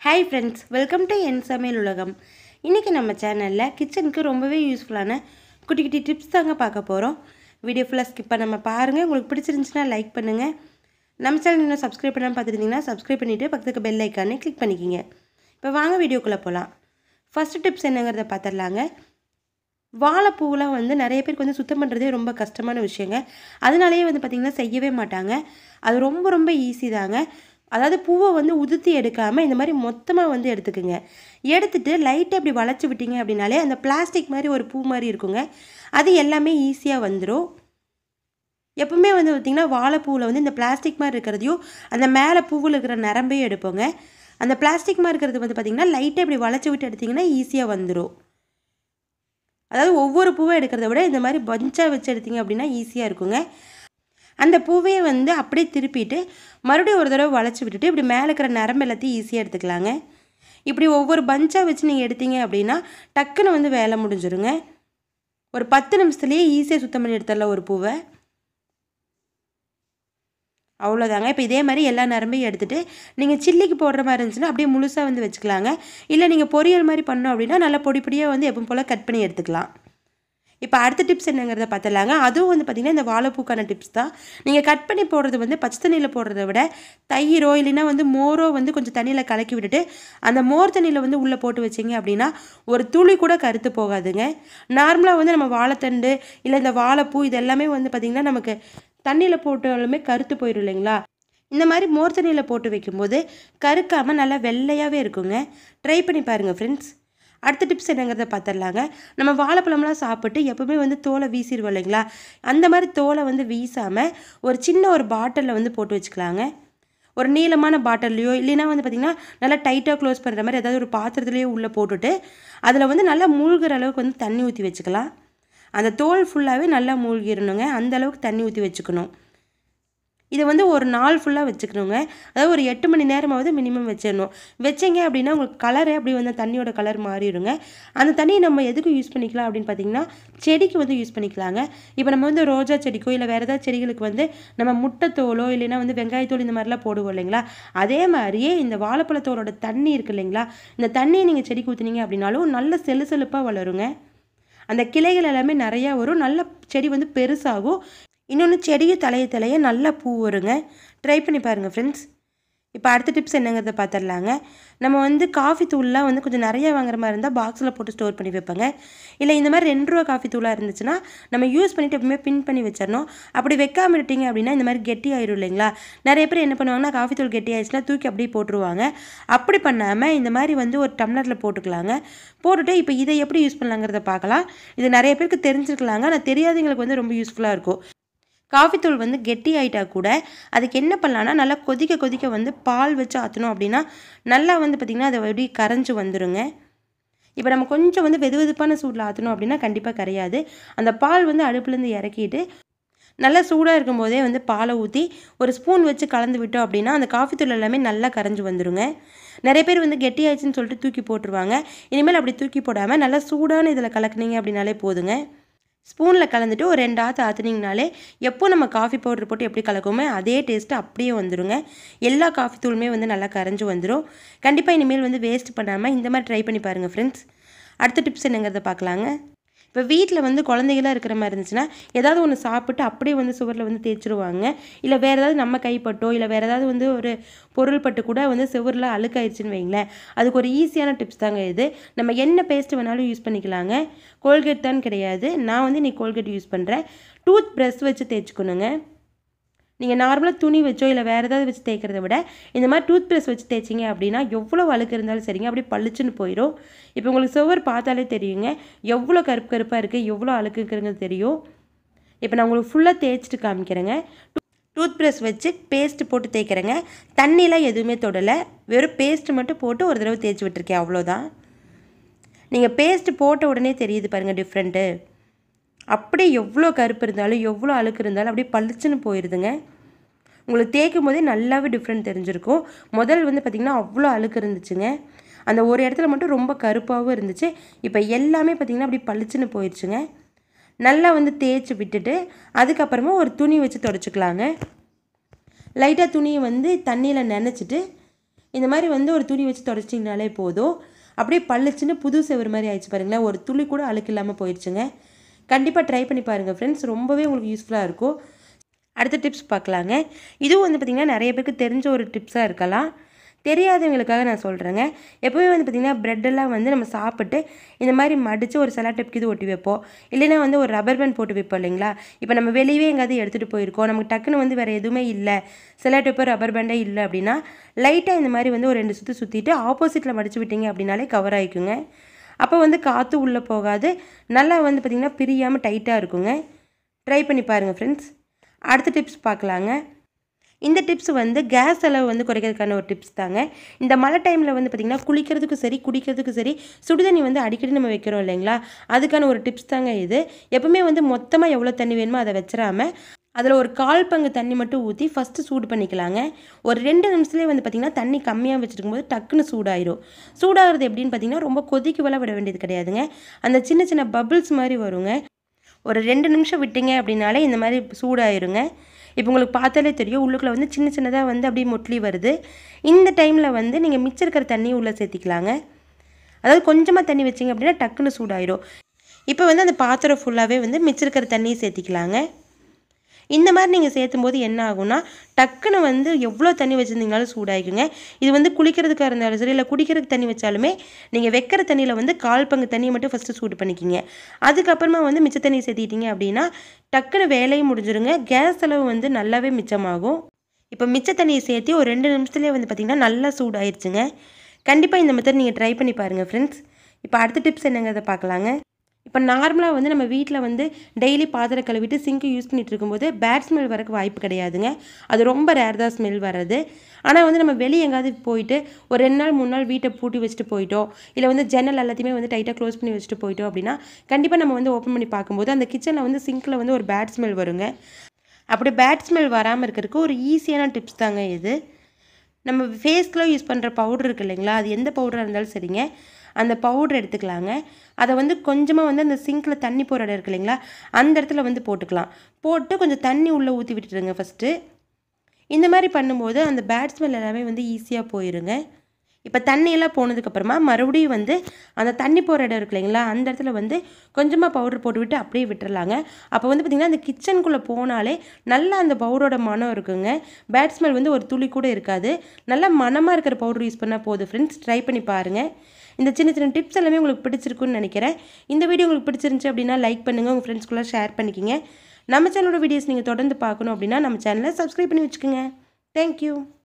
hi friends welcome to என் சமையல் உலகம் இன்றைக்கி நம்ம சேனலில் கிச்சனுக்கு ரொம்பவே யூஸ்ஃபுல்லான குட்டி குட்டி டிப்ஸ் தாங்க பார்க்க போகிறோம் வீடியோ ஃபுல்லாக ஸ்கிப் பண்ணாமல் பாருங்கள் உங்களுக்கு பிடிச்சிருந்துச்சுன்னா லைக் பண்ணுங்கள் நம்ம சேனல் இன்னும் சப்ஸ்கிரைப் பண்ணாமல் பார்த்துருந்தீங்கன்னா சப்ஸ்கிரைப் பண்ணிவிட்டு பக்கத்துக்கு பெல் ஐக்கானே கிளிக் பண்ணிக்கிங்க இப்போ வாங்க வீடியோக்குள்ளே போகலாம் ஃபஸ்ட்டு டிப்ஸ் என்னங்கிறத பார்த்துடலாங்க வாழைப்பூவெலாம் வந்து நிறைய பேருக்கு வந்து சுத்தம் பண்ணுறதே ரொம்ப கஷ்டமான விஷயங்க அதனாலேயே வந்து பார்த்திங்கன்னா செய்யவே மாட்டாங்க அது ரொம்ப ரொம்ப ஈஸி தாங்க அதாவது பூவை வந்து உதுத்தி எடுக்காமல் இந்த மாதிரி மொத்தமாக வந்து எடுத்துக்குங்க எடுத்துட்டு லைட்டாக இப்படி வளைச்சி விட்டீங்க அப்படின்னாலே அந்த பிளாஸ்டிக் மாதிரி ஒரு பூ மாதிரி இருக்குங்க அது எல்லாமே ஈஸியாக வந்துடும் எப்பவுமே வந்து பார்த்திங்கன்னா வாழைப்பூவில் வந்து இந்த பிளாஸ்டிக் மாதிரி இருக்கிறதையும் அந்த மேலே பூவில் இருக்கிற நரம்பையும் எடுப்போங்க அந்த பிளாஸ்டிக் மாதிரி இருக்கிறது வந்து பார்த்திங்கன்னா லைட்டாக இப்படி வளைச்சி விட்டு எடுத்திங்கன்னா ஈஸியாக வந்துடும் அதாவது ஒவ்வொரு பூவை எடுக்கிறத விட இந்த மாதிரி பஞ்சாக வச்சு எடுத்தீங்க அப்படின்னா ஈஸியாக இருக்குங்க அந்த பூவையை வந்து அப்படியே திருப்பிட்டு மறுபடியும் ஒரு தடவை வளைச்சி விட்டுட்டு இப்படி மேலே இருக்கிற நரம்பு எல்லாத்தையும் ஈஸியாக எடுத்துக்கலாங்க இப்படி ஒவ்வொரு பஞ்சாக வச்சு நீங்கள் எடுத்தீங்க அப்படின்னா டக்குன்னு வந்து வேலை முடிஞ்சிருங்க ஒரு பத்து நிமிஷத்துலேயே ஈஸியாக சுத்தம் பண்ணி எடுத்துடலாம் ஒரு பூவை அவ்வளோதாங்க இப்போ இதே மாதிரி எல்லா நரம்பையும் எடுத்துகிட்டு நீங்கள் சில்லிக்கு போடுற மாதிரி இருந்துச்சுன்னா அப்படியே முழுசாக வந்து வச்சுக்கலாங்க இல்லை நீங்கள் பொரியல் மாதிரி பண்ணோம் அப்படின்னா நல்லா பொடி பொடியாக வந்து எப்பவும் போல் கட் பண்ணி எடுத்துக்கலாம் இப்போ அடுத்த டிப்ஸ் என்னங்கிறத பார்த்துலாங்க அதுவும் வந்து பார்த்திங்கன்னா இந்த வாழைப்பூக்கான டிப்ஸ் தான் நீங்கள் கட் பண்ணி போடுறது வந்து பச்சை தண்ணியில் போடுறத விட தயிரோ இல்லைன்னா வந்து மோரோ வந்து கொஞ்சம் தண்ணியில் கலக்கி விட்டுட்டு அந்த மோர் தண்ணியில் வந்து உள்ளே போட்டு வச்சிங்க அப்படின்னா ஒரு துளி கூட கருத்து போகாதுங்க நார்மலாக வந்து நம்ம வாழைத்தண்டு இல்லை இந்த வாழைப்பூ இது எல்லாமே வந்து பார்த்திங்கன்னா நமக்கு தண்ணியில் போட்டாலுமே கருத்து போயிடும் இல்லைங்களா இந்த மாதிரி மோர் தண்ணியில் போட்டு வைக்கும்போது கருக்காமல் நல்லா வெள்ளையாகவே இருக்குங்க ட்ரை பண்ணி பாருங்கள் ஃப்ரெண்ட்ஸ் அடுத்த டிப்ஸ் என்னங்கிறத பார்த்துடலாங்க நம்ம வாழைப்பழம்லாம் சாப்பிட்டு எப்பவுமே வந்து தோலை வீசிடுவோம் இல்லைங்களா அந்த மாதிரி தோலை வந்து வீசாமல் ஒரு சின்ன ஒரு பாட்டிலில் வந்து போட்டு வச்சுக்கலாங்க ஒரு நீளமான பாட்டில்லையோ இல்லைன்னா வந்து பார்த்திங்கன்னா நல்லா டைட்டாக க்ளோஸ் பண்ணுற மாதிரி ஏதாவது ஒரு பாத்திரத்துலேயோ உள்ளே போட்டுட்டு அதில் வந்து நல்லா மூழ்கிற அளவுக்கு வந்து தண்ணி ஊற்றி வச்சுக்கலாம் அந்த தோல் ஃபுல்லாகவே நல்லா மூழ்கிடணுங்க அந்த அளவுக்கு தண்ணி ஊற்றி வச்சுக்கணும் இதை வந்து ஒரு நாள் ஃபுல்லாக வச்சுக்கணுங்க அதாவது ஒரு எட்டு மணி நேரமாவது மினிமம் வச்சிடணும் வச்சிங்க அப்படின்னா உங்களுக்கு கலரு அப்படி வந்து தண்ணியோட கலர் மாறிடுங்க அந்த தண்ணியை நம்ம எதுக்கு யூஸ் பண்ணிக்கலாம் அப்படின்னு பார்த்தீங்கன்னா செடிக்கு வந்து யூஸ் பண்ணிக்கலாங்க இப்போ நம்ம வந்து ரோஜா செடிக்கோ இல்லை வேறு ஏதாவது செடிகளுக்கு வந்து நம்ம முட்டைத்தோலோ இல்லைன்னா வந்து வெங்காயத்தோல் இந்த மாதிரிலாம் போடுவோம் இல்லைங்களா அதே மாதிரியே இந்த வாழைப்பழத்தோலோட தண்ணி இருக்குது இல்லைங்களா இந்த தண்ணியை நீங்கள் செடிக்கு ஊற்றுனீங்க அப்படின்னாலும் நல்ல செழு செழுப்பாக வளருங்க அந்த கிளைகள் எல்லாமே நிறையா வரும் நல்ல செடி வந்து பெருசாகும் இன்னொன்று செடியும் தலைய தலைய நல்லா பூ வருங்க ட்ரை பண்ணி பாருங்கள் ஃப்ரெண்ட்ஸ் இப்போ அடுத்த டிப்ஸ் என்னங்கிறத பார்த்துடலாங்க நம்ம வந்து காஃபி தூள்லாம் வந்து கொஞ்சம் நிறைய வாங்குற மாதிரி இருந்தால் பாக்ஸில் போட்டு ஸ்டோர் பண்ணி வைப்பேங்க இல்லை இந்த மாதிரி ரெண்டு ரூபா காஃபி தூளாக இருந்துச்சுன்னா நம்ம யூஸ் பண்ணிவிட்டு எப்பவுமே பின் பண்ணி வச்சிடணும் அப்படி வைக்காம விட்டீங்க அப்படின்னா இந்த மாதிரி கெட்டி ஆயிரும் இல்லைங்களா நிறைய பேர் என்ன பண்ணுவாங்கன்னா காஃபி தூள் கெட்டி ஆயிடுச்சுன்னா தூக்கி அப்படியே போட்டுருவாங்க அப்படி பண்ணாமல் இந்த மாதிரி வந்து ஒரு டம்ளரில் போட்டுக்கலாங்க போட்டுட்டு இப்போ இதை எப்படி யூஸ் பண்ணலாங்கிறத பார்க்கலாம் இது நிறைய பேருக்கு தெரிஞ்சிருக்கலாங்க ஆனால் தெரியாதவங்களுக்கு வந்து ரொம்ப யூஸ்ஃபுல்லாக இருக்கும் காஃபி தூள் வந்து கெட்டி ஆகிட்டா கூட அதுக்கு என்ன பண்ணலான்னா நல்லா கொதிக்க கொதிக்க வந்து பால் வச்சு ஆற்றணும் அப்படின்னா நல்லா வந்து பார்த்திங்கன்னா அதை எப்படி கரைஞ்சி வந்துடுங்க இப்போ நம்ம கொஞ்சம் வந்து வெது வெதுப்பான சூடில் ஆற்றணும் அப்படின்னா கண்டிப்பாக கரையாது அந்த பால் வந்து அடுப்புலேருந்து இறக்கிட்டு நல்லா சூடாக இருக்கும்போதே வந்து பாலை ஊற்றி ஒரு ஸ்பூன் வச்சு கலந்து விட்டோம் அப்படின்னா அந்த காஃபி தூள் எல்லாமே நல்லா கரைஞ்சி வந்துடுங்க நிறைய பேர் வந்து கெட்டி ஆயிடுச்சுன்னு சொல்லிட்டு தூக்கி போட்டுருவாங்க இனிமேல் அப்படி தூக்கி போடாமல் நல்லா சூடான இதில் கலக்குனீங்க அப்படின்னாலே போதுங்க ஸ்பூனில் கலந்துட்டு ஒரு ரெண்டு ஆற்று ஆற்றுனீங்கனாலே எப்போ நம்ம காஃபி பவுடர் போட்டு எப்படி கலக்குமோ அதே டேஸ்ட்டு அப்படியே வந்துடுங்க எல்லா காஃபி தூளுமே வந்து நல்லா கரைஞ்சி வந்துடும் கண்டிப்பாக இனிமேல் வந்து வேஸ்ட் பண்ணாமல் இந்த மாதிரி ட்ரை பண்ணி பாருங்கள் ஃப்ரெண்ட்ஸ் அடுத்த டிப்ஸ் என்னங்கிறத பார்க்கலாங்க இப்போ வீட்டில் வந்து குழந்தைகளாக இருக்கிற மாதிரி இருந்துச்சுன்னா ஏதாவது ஒன்று சாப்பிட்டு அப்படியே வந்து சுவரில் வந்து தேய்ச்சிருவாங்க இல்லை வேறு ஏதாவது நம்ம கைப்பட்டோ இல்லை வேறு ஏதாவது வந்து ஒரு பொருள் பட்டு கூட வந்து சுவரில் அழுக்காயிருச்சுன்னு வைங்களேன் அதுக்கு ஒரு ஈஸியான டிப்ஸ் தாங்க இது நம்ம என்ன பேஸ்ட் வேணாலும் யூஸ் பண்ணிக்கலாங்க கோல்கேட் தான் கிடையாது நான் வந்து இன்னைக்கு கோல்கேட் யூஸ் பண்ணுறேன் டூத் ப்ரஷ் வச்சு தேய்ச்சிக்கணுங்க நீங்கள் நார்மலாக துணி வச்சோ இல்லை வேறு ஏதாவது வச்சு தேய்க்கிறத விட இந்த மாதிரி டூத் ப்ரஷ் வச்சு தேய்ச்சிங்க அப்படின்னா எவ்வளோ அழுக்கு இருந்தாலும் சரிங்க அப்படியே பளிச்சுன்னு போயிடும் இப்போ உங்களுக்கு சுவர் பார்த்தாலே தெரியுங்க எவ்வளோ கருப்பு கருப்பாக இருக்குது எவ்வளோ அழுக்கு இருக்குங்கிறது தெரியும் இப்போ நான் உங்களுக்கு ஃபுல்லாக தேய்ச்சிட்டு காமிக்கிறேங்க டூத் ப்ரஷ் வச்சு பேஸ்ட்டு போட்டு தேய்க்கிறேங்க தண்ணிலாம் எதுவுமே தொடலை வெறும் பேஸ்ட்டு மட்டும் போட்டு ஒரு தடவை தேய்ச்சி விட்டுருக்கேன் அவ்வளோதான் நீங்கள் பேஸ்ட்டு போட்ட உடனே தெரியுது பாருங்கள் டிஃப்ரெண்ட்டு அப்படியே எவ்வளோ கருப்பு இருந்தாலும் எவ்வளோ அழுக்கு இருந்தாலும் அப்படியே பளிச்சுன்னு போயிடுதுங்க உங்களுக்கு தேய்க்கும் போதே நல்லாவே டிஃப்ரெண்ட் தெரிஞ்சிருக்கும் முதல் வந்து பார்த்திங்கன்னா அவ்வளோ அழுக்கு இருந்துச்சுங்க அந்த ஒரு இடத்துல மட்டும் ரொம்ப கருப்பாகவும் இருந்துச்சு இப்போ எல்லாமே பார்த்திங்கன்னா அப்படி பளிச்சுன்னு போயிடுச்சுங்க நல்லா வந்து தேய்ச்சி விட்டுட்டு அதுக்கப்புறமா ஒரு துணி வச்சு தொடச்சிக்கலாங்க லைட்டாக துணியை வந்து தண்ணியில் நனைச்சிட்டு இந்த மாதிரி வந்து ஒரு துணி வச்சு தொடச்சிட்டிங்கனாலே போதும் அப்படியே பளிச்சுன்னு புது செவரு மாதிரி ஆயிடுச்சு பாருங்களேன் ஒரு துளி கூட அழுக்கு இல்லாமல் போயிடுச்சுங்க கண்டிப்பாக ட்ரை பண்ணி பாருங்கள் ஃப்ரெண்ட்ஸ் ரொம்பவே உங்களுக்கு யூஸ்ஃபுல்லாக இருக்கும் அடுத்த டிப்ஸ் பார்க்கலாங்க இதுவும் வந்து பார்த்திங்கன்னா நிறைய பேருக்கு தெரிஞ்ச ஒரு டிப்ஸாக இருக்கலாம் தெரியாதவங்களுக்காக நான் சொல்கிறேங்க எப்போவுமே வந்து பார்த்திங்கன்னா ப்ரெட்டெல்லாம் வந்து நம்ம சாப்பிட்டு இந்த மாதிரி மடித்து ஒரு செலாட்டப்க்கு இது ஒட்டி வைப்போம் இல்லைன்னா வந்து ஒரு ரப்பர் பேண்ட் போட்டு வைப்போம் இல்லைங்களா இப்போ நம்ம வெளியவே எங்கேயாவது எடுத்துகிட்டு போயிருக்கோம் நமக்கு டக்குன்னு வந்து வேறு எதுவுமே இல்லை செலாட்டப்பு ரப்பர் பேண்டே இல்லை அப்படின்னா லைட்டாக இந்த மாதிரி வந்து ஒரு ரெண்டு சுற்றி சுற்றிட்டு ஆப்போசிட்டில் மடித்து விட்டீங்க அப்படின்னாலே கவர் ஆகிக்குங்க அப்போ வந்து காற்று உள்ளே போகாது நல்லா வந்து பார்த்திங்கன்னா பிரியாமல் டைட்டாக இருக்குங்க ட்ரை பண்ணி பாருங்கள் ஃப்ரெண்ட்ஸ் அடுத்த டிப்ஸ் பார்க்கலாங்க இந்த டிப்ஸ் வந்து கேஸ் செலவு வந்து குறைக்கிறதுக்கான ஒரு டிப்ஸ் தாங்க இந்த மழை டைமில் வந்து பார்த்திங்கன்னா குளிக்கிறதுக்கும் சரி குடிக்கிறதுக்கும் சரி சுடுதண்ணி வந்து அடிக்கடி நம்ம வைக்கிறோம் இல்லைங்களா அதுக்கான ஒரு டிப்ஸ் தாங்க இது எப்பவுமே வந்து மொத்தமாக எவ்வளோ தண்ணி வேணுமோ அதை வச்சிடாம அதில் ஒரு கால் பங்கு தண்ணி மட்டும் ஊற்றி ஃபஸ்ட்டு சூடு பண்ணிக்கலாங்க ஒரு ரெண்டு நிமிஷத்துலேயே வந்து பார்த்திங்கன்னா தண்ணி கம்மியாக வச்சுருக்கும் போது டக்குன்னு சூடாயிரும் சூடாகிறது எப்படின்னு பார்த்தீங்கன்னா ரொம்ப கொதிக்கு விட விட வேண்டியது கிடையாதுங்க அந்த சின்ன சின்ன பபிள்ஸ் மாதிரி வருங்க ஒரு ரெண்டு நிமிஷம் விட்டீங்க அப்படின்னாலே இந்த மாதிரி சூடாயிருங்க இப்போ உங்களுக்கு பார்த்தாலே தெரியும் உள்ளுக்குள்ளே வந்து சின்ன சின்னதாக வந்து அப்படியே மொட்லி வருது இந்த டைமில் வந்து நீங்கள் மிச்சம் இருக்கிற தண்ணியை உள்ளே சேர்த்திக்கலாங்க அதாவது கொஞ்சமாக தண்ணி வச்சிங்க அப்படின்னா டக்குன்னு சூடாயிரும் இப்போ வந்து அந்த பாத்திரம் ஃபுல்லாகவே வந்து மிச்சம் இருக்கிற தண்ணியை சேர்த்திக்கலாங்க இந்த மாதிரி நீங்கள் சேர்த்தும் போது என்ன ஆகும்னா டக்குன்னு வந்து எவ்வளோ தண்ணி வச்சுருந்தீங்கனாலும் சூடாகிக்குங்க இது வந்து குளிக்கிறதுக்காக இருந்தாலும் சரி இல்லை குடிக்கிறதுக்கு தண்ணி வச்சாலுமே நீங்கள் வைக்கிற தண்ணியில் வந்து கால் பங்கு தண்ணியை மட்டும் ஃபஸ்ட்டு சூடு பண்ணிக்கிங்க அதுக்கப்புறமா வந்து மிச்ச தண்ணி சேர்த்திட்டீங்க அப்படின்னா டக்குன்னு வேலையும் முடிஞ்சிருங்க கேஸ் செலவு வந்து நல்லாவே மிச்சமாகும் இப்போ மிச்ச தண்ணியை சேர்த்து ஒரு ரெண்டு நிமிஷத்துலேயே வந்து பார்த்திங்கன்னா நல்லா சூடாயிருச்சுங்க கண்டிப்பாக இந்த மெத்தட் நீங்கள் ட்ரை பண்ணி பாருங்கள் ஃப்ரெண்ட்ஸ் இப்போ அடுத்த டிப்ஸ் என்னங்கிறத பார்க்கலாங்க இப்போ நார்மலாக வந்து நம்ம வீட்டில் வந்து டெய்லி பாத்திரம் கழுவிட்டு சிங்க்கு யூஸ் பண்ணிட்டு இருக்கும்போது பேட் ஸ்மெல் வரக்கு வாய்ப்பு கிடையாதுங்க அது ரொம்ப ரேர் தான் ஸ்மெல் வர்றது ஆனால் வந்து நம்ம வெளியே எங்காவது போயிட்டு ஒரு ரெண்டு நாள் மூணு நாள் வீட்டை பூட்டி வச்சுட்டு போயிட்டோம் இல்லை வந்து ஜன்னல் எல்லாத்தையுமே வந்து டைட்டாக க்ளோஸ் பண்ணி வச்சுட்டு போயிட்டோம் அப்படின்னா கண்டிப்பாக நம்ம வந்து ஓப்பன் பண்ணி பார்க்கும்போது அந்த கிச்சனில் வந்து சிங்க்கில் வந்து ஒரு பேட் ஸ்மெல் வருங்க அப்படி பேட் ஸ்மெல் வராமல் இருக்கிறதுக்கு ஒரு ஈஸியான டிப்ஸ் தாங்க இது நம்ம ஃபேஸ்க்குலாம் யூஸ் பண்ணுற பவுடர் இருக்கு இல்லைங்களா அது எந்த பவுடராக இருந்தாலும் சரிங்க அந்த பவுடர் எடுத்துக்கலாங்க அதை வந்து கொஞ்சமாக வந்து அந்த சிங்கில் தண்ணி போகிற இடம் இருக்கு இல்லைங்களா அந்த இடத்துல வந்து போட்டுக்கலாம் போட்டு கொஞ்சம் தண்ணி உள்ளே ஊற்றி விட்டுடுங்க ஃபஸ்ட்டு இந்த மாதிரி பண்ணும்போது அந்த பேட் ஸ்மெல் எல்லாமே வந்து ஈஸியாக போயிருங்க இப்போ தண்ணியெல்லாம் போனதுக்கப்புறமா மறுபடியும் வந்து அந்த தண்ணி போகிற இடம் இருக்கு இல்லைங்களா அந்த இடத்துல வந்து கொஞ்சமாக பவுடர் போட்டு விட்டு அப்படியே விட்டுறலாங்க அப்போ வந்து பார்த்திங்கன்னா அந்த கிச்சனுக்குள்ளே போனாலே நல்லா அந்த பவுடரோட மனம் இருக்குங்க பேட் ஸ்மெல் வந்து ஒரு துளி கூட இருக்காது நல்லா மனமாக இருக்கிற பவுடர் யூஸ் பண்ணால் போதும் ஃப்ரெண்ட்ஸ் ட்ரை பண்ணி பாருங்கள் இந்த சின்ன சின்ன டிப்ஸ் எல்லாமே உங்களுக்கு பிடிச்சிருக்குன்னு நினைக்கிறேன் இந்த வீடியோ உங்களுக்கு பிடிச்சிருந்துச்சு அப்படின்னா லைக் பண்ணுங்கள் உங்கள் ஃப்ரெண்ட்ஸ்குள்ளே ஷேர் பண்ணிக்கிங்க நம்ம சேனலோட வீடியோஸ் நீங்கள் தொடர்ந்து பார்க்கணும் அப்படின்னா நம்ம சேனலை சப்ஸ்கிரைப் பண்ணி வச்சுக்கோங்க தேங்க்யூ